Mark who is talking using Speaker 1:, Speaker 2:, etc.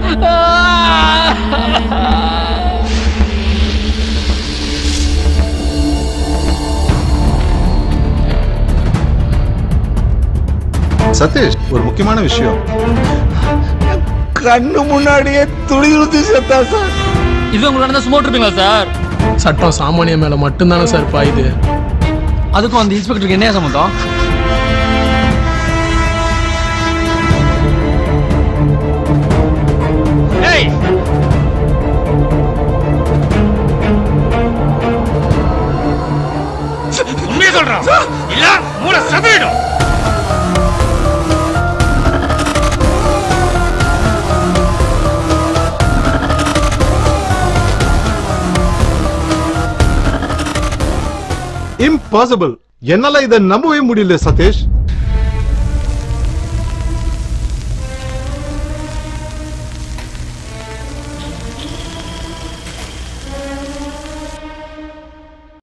Speaker 1: சதீஷ் ஒரு முக்கியமான விஷயம்
Speaker 2: கண்ணு முன்னாடியே துளி ஊத்தி செத்தா சார்
Speaker 3: இது உங்களுக்கு நடந்தா சும்மா இருப்பீங்களா சார்
Speaker 4: சட்டம் சாமானிய மேல மட்டும்தானே சார் பாயுது
Speaker 3: அதுக்கும் அந்த இன்ஸ்பெக்டருக்கு என்ன சம்மந்தம் ஏய் உண்மையை சொல்றான் இல்ல மூளை சதவிடும்
Speaker 1: இம்பாசிபிள் என்னால இதை நம்பவே முடியல சதீஷ்